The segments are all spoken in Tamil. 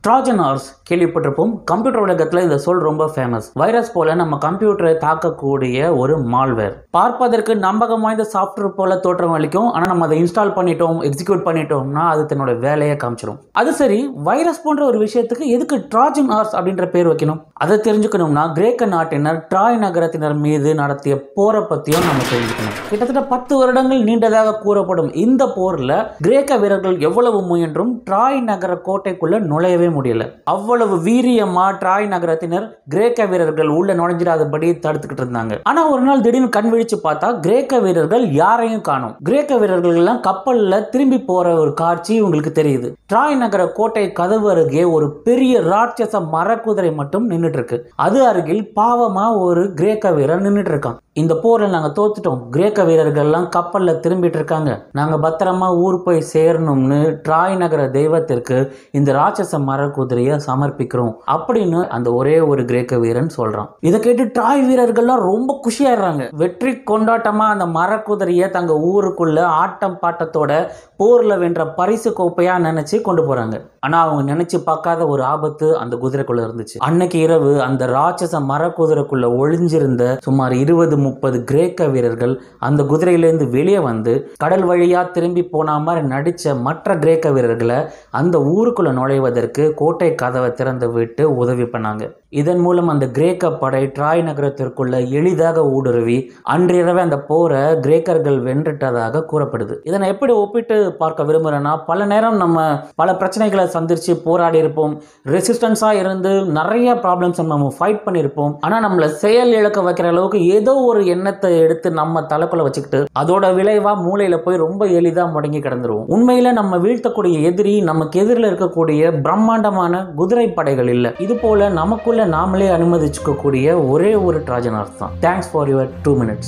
ட்ராஜன் ஹார்ஸ் கேள்விப்பட்டிருப்போம் கம்ப்யூட்டர் உலகத்தில் இந்த சொல் ரொம்ப ஃபேமஸ் வைரஸ் போல நம்ம கம்ப்யூட்டரை தாக்கக்கூடிய ஒரு மால்வேர் பார்ப்பதற்கு நம்பகம் வாய்ந்த சாஃப்ட்வேர் போல தோற்றம் அளிக்கும் ஆனால் நம்ம அதை இன்ஸ்டால் பண்ணிட்டோம் எக்ஸிக்யூட் பண்ணிட்டோம்னா அது தன்னோட வேலையை காமிச்சிடும் அது சரி வைரஸ் போன்ற ஒரு விஷயத்துக்கு எதுக்கு ட்ராஜன் ஹார்ஸ் அப்படின்ற பேர் வைக்கணும் அதை தெரிஞ்சுக்கணும்னா கிரேக்க நாட்டினர் ட்ராய் நகரத்தினர் மீது நடத்திய போரை பற்றியும் நம்ம தெரிஞ்சுக்கணும் கிட்டத்தட்ட பத்து வருடங்கள் நீண்டதாக கூறப்படும் இந்த போரில் கிரேக்க வீரர்கள் எவ்வளவு முயன்றும் ட்ராய் நகர கோட்டைக்குள்ள நுழையவே முடியல அவ்வளவு வீரியமா ட்ராய் நகரத்தினர் கிரேக்க வீரர்கள் உள்ள நுழைஞ்சிடாதபடி தடுத்துக்கிட்டு இருந்தாங்க ஆனா ஒரு நாள் திடீர்னு கண் விழிச்சு பார்த்தா கிரேக்க வீரர்கள் யாரையும் காணும் கிரேக்க வீரர்கள் எல்லாம் கப்பல்ல திரும்பி போற ஒரு காட்சி உங்களுக்கு தெரியுது ட்ராய் நகர கோட்டை கதவு அருகே ஒரு பெரிய ராட்சச மரக்குதிரை மட்டும் நின்றுட்டு இருக்கு அது அருகில் பாவமா ஒரு கிரேக்க வீரர் நின்றுட்டு இருக்கான் இந்த போரில் நாங்கள் தோத்துட்டோம் கிரேக்க வீரர்கள்லாம் கப்பலில் திரும்பிட்டு இருக்காங்க நாங்கள் பத்திரமா ஊர் போய் சேரணும்னு ட்ராய் நகர தெய்வத்திற்கு இந்த ராட்சச மரக்குதிரையை சமர்ப்பிக்கிறோம் அப்படின்னு அந்த ஒரே ஒரு கிரேக்க வீரன் சொல்றான் இதை கேட்டு ட்ராய் வீரர்கள்லாம் ரொம்ப குஷியாயிடுறாங்க வெற்றி கொண்டாட்டமா அந்த மரக்குதிரையை தங்க ஊருக்குள்ள ஆட்டம் பாட்டத்தோட போர்ல வென்ற பரிசு கோப்பையா நினைச்சு கொண்டு போறாங்க ஆனா அவங்க நினைச்சு பார்க்காத ஒரு ஆபத்து அந்த குதிரைக்குள்ள இருந்துச்சு அன்னைக்கு இரவு அந்த ராட்சச மரக்குதிரைக்குள்ள ஒளிஞ்சிருந்த சுமார் இருபது முப்பது கிரேக்க வீரர்கள் அந்த குதிரையிலேருந்து வெளியே வந்து கடல் வழியா திரும்பி போன மாதிரி நடிச்ச மற்ற கிரேக்க வீரர்களை அந்த ஊருக்குள்ள நுழைவதற்கு கோட்டை கதவை திறந்து விட்டு உதவி பண்ணாங்க இதன் மூலம் அந்த கிரேக்க படை ட்ராய் நகரத்திற்குள்ள எளிதாக ஊடுருவி அன்றிரவே அந்த போரை கிரேக்கர்கள் வென்றுட்டதாக கூறப்படுது இதனை எப்படி ஒப்பிட்டு பார்க்க விரும்புகிறேன்னா பல நேரம் நம்ம பல பிரச்சனைகளை சந்திச்சு போராடி இருப்போம் ரெசிஸ்டன்ஸாக இருந்து நிறைய ப்ராப்ளம்ஸ் நம்ம ஃபைட் பண்ணியிருப்போம் ஆனால் நம்மளை செயல் இழக்க வைக்கிற அளவுக்கு ஏதோ ஒரு எண்ணத்தை எடுத்து நம்ம தலைக்குள்ள வச்சுக்கிட்டு அதோட விளைவாக மூளையில் போய் ரொம்ப எளிதாக முடங்கி கிடந்துருவோம் உண்மையில் நம்ம வீழ்த்தக்கூடிய எதிரி நமக்கு எதிரில் இருக்கக்கூடிய பிரம்மாண்டமான குதிரை படைகள் இல்லை இது போல நமக்குள்ள நாமளே அனுமதிச்சுக்கக்கூடிய ஒரே ஒரு ட்ராஜனார்ஸ் தான் thanks for your two minutes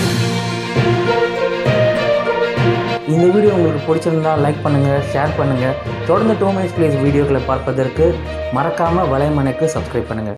இந்த வீடியோ உங்களுக்கு பிடிச்சிருந்தா லைக் பண்ணுங்கள் ஷேர் பண்ணுங்கள் தொடர்ந்து டூ மினிட்ஸ் ப்ளீஸ் வீடியோக்களை பார்ப்பதற்கு மறக்காமல் வலைமனைக்கு சப்ஸ்கிரைப் பண்ணுங்கள்